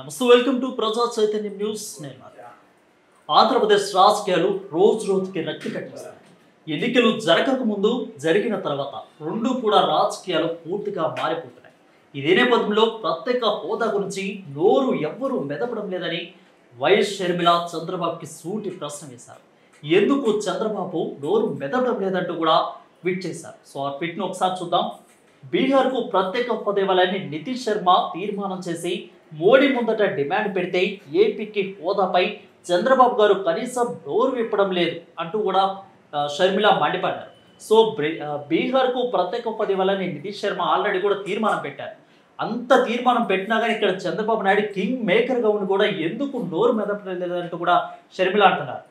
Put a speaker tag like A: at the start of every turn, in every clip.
A: నమస్తే welcome to ప్రజా చైతన్యం న్యూస్ నేను మాధవ్. ఆంధ్రప్రదేశ్ రాజకీయాలు రోజు రోజుకి రక్తి కట్టిస్తాయి ఎన్నికలు జరగక ముందు జరిగిన తర్వాత రెండు కూడా రాజకీయాలు పూర్తిగా మారిపోతున్నాయి ఇదే నేపథ్యంలో ప్రత్యేక హోదా గురించి నోరు ఎవ్వరూ మెదపడం లేదని వైఎస్ షర్మిల చంద్రబాబుకి సూటి ప్రశ్న వేశారు ఎందుకు చంద్రబాబు నోరు మెదపడం లేదంటూ కూడా ట్వీట్ చేశారు సో ఆ ట్వీట్ను ఒకసారి చూద్దాం బీహార్కు ప్రత్యేక హోదా ఇవ్వాలని నితీష్ శర్మ తీర్మానం చేసి మోడీ ముందట డిమాండ్ పెడితే ఏపీకి హోదాపై చంద్రబాబు గారు కనీసం నోరు విప్పడం లేదు అంటూ కూడా ఆ, షర్మిల మండిపడ్డారు సో బ్రి- ఆ, బీహార్కు ప్రత్యేక హోదా ఇవ్వాలని నితీష్ శర్మ ఆల్రెడీ కూడా తీర్మానం పెట్టారు అంత తీర్మానం పెట్టినా కానీ ఇక్కడ చంద్రబాబు నాయుడు కింగ్ మేకర్గా ఉండి కూడా ఎందుకు నోరు మెదపడం లేదంటూ కూడా షర్మిల అంటున్నారు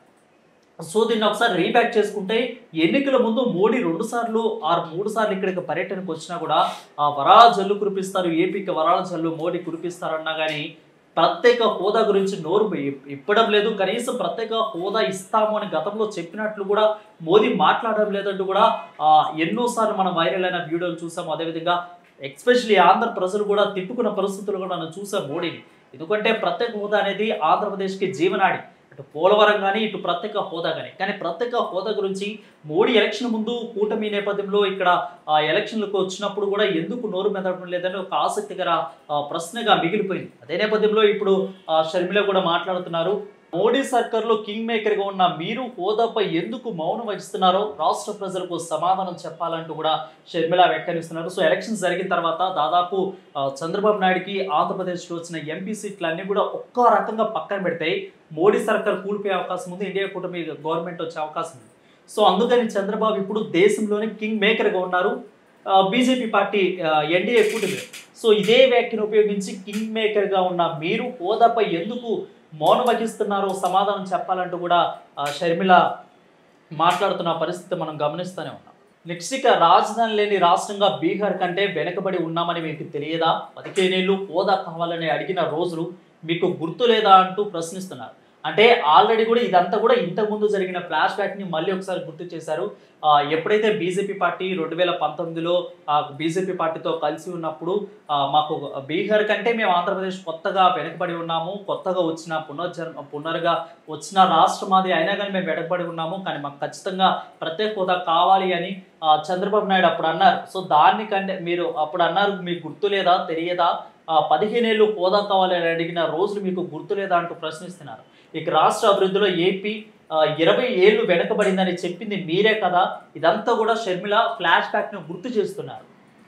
A: సో దీన్ని ఒకసారి రీబ్యాక్ చేసుకుంటే ఎన్నికల ముందు మోడీ రెండు సార్లు ఆరు మూడు సార్లు ఇక్కడికి పర్యటనకు వచ్చినా కూడా ఆ వరాల జల్లు కురిపిస్తారు ఏపీకి వరాల జల్లు మోడీ కురిపిస్తారన్నా కానీ ప్రత్యేక హోదా గురించి నోరు ఇప్- ఇప్పడం లేదు కనీసం ప్రత్యేక హోదా ఇస్తాము అని గతంలో చెప్పినట్లు కూడా మోదీ మాట్లాడడం లేదంటూ కూడా ఆ, ఎన్నోసార్లు మనం వైరల్ అయిన వీడియోలు చూసాము అదేవిధంగా ఎక్స్పెషలీ ఆంధ్ర ప్రజలు కూడా తిట్టుకున్న పరిస్థితులు కూడా మనం చూసాం మోడీని ఎందుకంటే ప్రత్యేక హోదా అనేది ఆంధ్రప్రదేశ్కి జీవనాడి అటు పోలవరం కానీ ఇటు ప్రత్యేక హోదా కానీ కానీ ప్రత్యేక హోదా గురించి మోడీ ఎలక్షన్ ముందు కూటమి నేపథ్యంలో ఇక్కడ ఆ ఎలక్షన్లకు వచ్చినప్పుడు కూడా ఎందుకు నోరు మెదపడం లేదని ఒక ఆసక్తికర ఆ, ప్రశ్నగా మిగిలిపోయింది అదే నేపథ్యంలో ఇప్పుడు ఆ, షర్మిల కూడా మాట్లాడుతున్నారు మోడీ సర్కార్లో కింగ్ మేకర్ గా ఉన్న మీరు హోదాపై ఎందుకు మౌనం వహిస్తున్నారో రాష్ట్ర ప్రజలకు సమాధానం చెప్పాలంటూ కూడా షర్మిల వ్యాఖ్యానిస్తున్నారు సో ఎలక్షన్స్ జరిగిన తర్వాత దాదాపు ఆ, చంద్రబాబు నాయుడుకి ఆంధ్రప్రదేశ్లో వచ్చిన ఎంపీ సీట్లు అన్ని కూడా ఒక్క రకంగా పక్కన పెడితే మోడీ సర్కార్ కూలిపోయే అవకాశం ఉంది ఇండియా కూటమి గవర్నమెంట్ వచ్చే అవకాశం ఉంది సో అందుకని చంద్రబాబు ఇప్పుడు దేశంలోనే కింగ్ మేకర్గా ఉన్నారు బీజేపీ పార్టీ ఎన్డీఏ కూటమి సో ఇదే వ్యాఖ్యను ఉపయోగించి కింగ్ మేకర్గా ఉన్న మీరు హోదాపై ఎందుకు మౌనం వహిస్తున్నారో సమాధానం చెప్పాలంటూ కూడా ఆ, షర్మిల మాట్లాడుతున్న పరిస్థితి మనం గమనిస్తూనే ఉన్నాం నెక్స్ట్ ఇక రాజధాని లేని రాష్ట్రంగా బీహార్ కంటే వెనకబడి ఉన్నామని మీకు తెలియదా పదిహేనేళ్ళు హోదా కావాలని అడిగిన రోజులు మీకు గుర్తు లేదా అంటూ ప్రశ్నిస్తున్నారు అంటే ఆల్రెడీ కూడా ఇదంతా కూడా ఇంతకుముందు జరిగిన ఫ్లాష్ బ్యాక్ని మళ్ళీ ఒకసారి గుర్తు చేశారు ఆ, ఎప్పుడైతే బీజేపీ పార్టీ రెండు వేల పంతొమ్మిదిలో బీజేపీ పార్టీతో కలిసి ఉన్నప్పుడు ఆ, మాకు బీహార్ కంటే మేము ఆంధ్రప్రదేశ్ కొత్తగా వెనకబడి ఉన్నాము కొత్తగా వచ్చిన పునర్జన్మ పునరుగా వచ్చిన రాష్ట్రం అది అయినా కానీ మేము వెనకబడి ఉన్నాము కానీ మాకు ఖచ్చితంగా ప్రత్యేక హోదా కావాలి అని ఆ, చంద్రబాబు నాయుడు అప్పుడు అన్నారు సో దాన్ని కంటే మీరు అప్పుడు అన్నారు మీకు గుర్తు లేదా తెలియదా ఆ, పదిహేనేళ్ళు హోదా కావాలని అడిగిన రోజులు మీకు గుర్తు లేదా అంటూ ప్రశ్నిస్తున్నారు ఇక రాష్ట్ర అభివృద్ధిలో ఏపీ ఆ, ఇరవై ఏళ్ళు వెనకబడిందని చెప్పింది మీరే కదా ఇదంతా కూడా షర్మిల ఫ్లాష్ బ్యాక్ను గుర్తు చేస్తున్నారు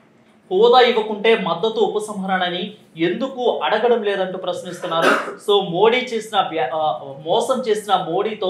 A: హోదా ఇవ్వకుంటే మద్దతు ఉపసంహరణని ఎందుకు అడగడం లేదంటూ ప్రశ్నిస్తున్నారు సో మోడీ చేసిన వ్య- ఆ, మోసం చేసిన మోడీతో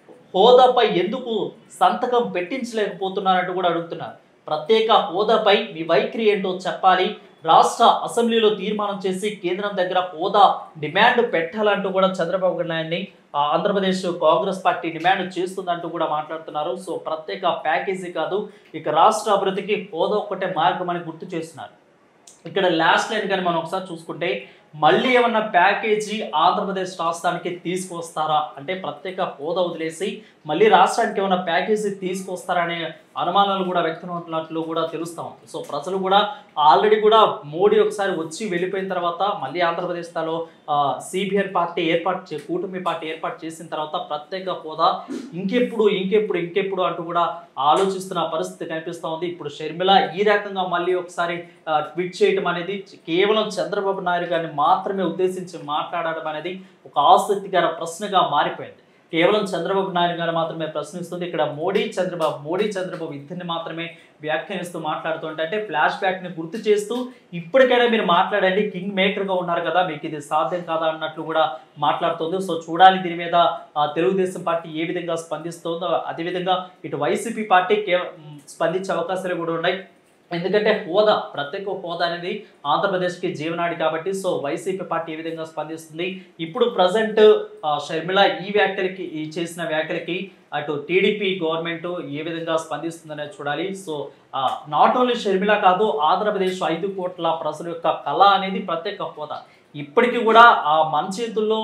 A: హోదాపై ఎందుకు సంతకం పెట్టించలేకపోతున్నారంటూ కూడా అడుగుతున్నారు ప్రత్యేక హోదాపై మీ వైఖరి ఏంటో చెప్పాలి రాష్ట్ర అసెంబ్లీలో తీర్మానం చేసి కేంద్రం దగ్గర హోదా డిమాండ్ పెట్టాలంటూ కూడా చంద్రబాబు నాయుడిని ఆ, ఆంధ్రప్రదేశ్ కాంగ్రెస్ పార్టీ డిమాండ్ చేస్తుందంటూ కూడా మాట్లాడుతున్నారు సో ప్రత్యేక ప్యాకేజీ కాదు ఇక రాష్ట్ర అభివృద్ధికి హోదా ఒక్కటే మార్గం అని గుర్తు చేస్తున్నారు ఇక్కడ లాస్ట్ లైన్ కానీ మనం ఒకసారి చూసుకుంటే మళ్ళీ ఏమన్నా ప్యాకేజీ ఆంధ్రప్రదేశ్ రాష్ట్రానికి తీసుకొస్తారా అంటే ప్రత్యేక హోదా వదిలేసి మళ్ళీ రాష్ట్రానికి ఏమైనా ప్యాకేజీ తీసుకొస్తారా అనే అనుమానాలు కూడా వ్యక్తమవుతున్నట్లు కూడా తెలుస్తా ఉంది సో ప్రజలు కూడా ఆల్రెడీ కూడా మోడీ ఒకసారి వచ్చి వెళ్ళిపోయిన తర్వాత మళ్ళీ ఆంధ్రప్రదేశ్లో సిబిఎన్ పార్టీ ఏర్పాటు చే కూటమి పార్టీ ఏర్పాటు చేసిన తర్వాత ప్రత్యేక హోదా ఇంకెప్పుడు ఇంకెప్పుడు ఇంకెప్పుడు అంటూ కూడా ఆలోచిస్తున్న పరిస్థితి కనిపిస్తూ ఉంది ఇప్పుడు షర్మిల ఈ రకంగా మళ్ళీ ఒకసారి ఆ, ట్వీట్ చేయడం అనేది కేవలం చంద్రబాబు నాయుడు గారిని మాత్రమే ఉద్దేశించి మాట్లాడడం అనేది ఒక ఆసక్తికర ప్రశ్నగా మారిపోయింది కేవలం చంద్రబాబు నాయుడు గారు మాత్రమే ప్రశ్నిస్తుంది ఇక్కడ మోడీ చంద్రబాబు మోడీ చంద్రబాబు ఇద్దరిని మాత్రమే వ్యాఖ్యానిస్తూ మాట్లాడుతుంటే అంటే ఫ్లాష్ బ్యాక్ ని గుర్తు చేస్తూ ఇప్పటికైనా మీరు మాట్లాడండి కింగ్ మేకర్ గా ఉన్నారు కదా మీకు ఇది సాధ్యం కాదా అన్నట్లు కూడా మాట్లాడుతుంది సో చూడాలి దీని మీద ఆ, తెలుగుదేశం పార్టీ ఏ విధంగా స్పందిస్తుందో అదేవిధంగా ఇటు వైసీపీ పార్టీ కేవ- మ్, స్పందించే అవకాశాలు కూడా ఉన్నాయి ఎందుకంటే హోదా ప్రత్యేక హోదా అనేది ఆంధ్రప్రదేశ్కి జీవనాడి కాబట్టి సో వైసీపీ పార్టీ ఏ విధంగా స్పందిస్తుంది ఇప్పుడు ప్రజెంట్ షర్మిల ఈ వ్యాఖ్యలకి ఈ చేసిన వ్యాఖ్యలకి అటు టీడీపీ గవర్నమెంట్ ఏ విధంగా స్పందిస్తుందనేది చూడాలి సో నాట్ ఓన్లీ షర్మిల కాదు ఆంధ్రప్రదేశ్ ఐదు కోట్ల ప్రజల యొక్క కళ అనేది ప్రత్యేక హోదా ఇప్పటికీ కూడా ఆ మన చేతుల్లో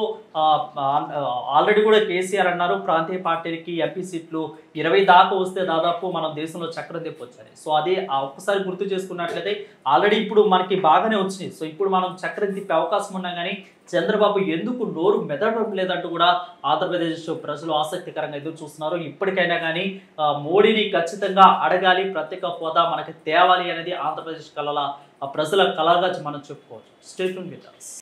A: ఆల్రెడీ కూడా కేసీఆర్ అన్నారు ప్రాంతీయ పార్టీలకి ఎంపీ సీట్లు ఇరవై దాకా వస్తే దాదాపు మనం దేశంలో చక్రం తెప్పొచ్చాయి సో అది ఆ ఒక్కసారి గుర్తు చేసుకున్నట్లయితే ఆల్రెడీ ఇప్పుడు మనకి బాగానే వచ్చినాయి సో ఇప్పుడు మనం చక్రం తిప్పే అవకాశం ఉన్నా కానీ చంద్రబాబు ఎందుకు నోరు మెదడడం లేదంటూ కూడా ఆంధ్రప్రదేశ్ ప్రజలు ఆసక్తికరంగా ఎదురు చూస్తున్నారు ఇప్పటికైనా కానీ ఆ, మోడీని ఖచ్చితంగా అడగాలి ప్రత్యేక హోదా మనకి తేవాలి అనేది ఆంధ్రప్రదేశ్ కళల ఆ ప్రజల కళగా మనం చెప్పుకోవచ్చు స్టేట్ విత్ us.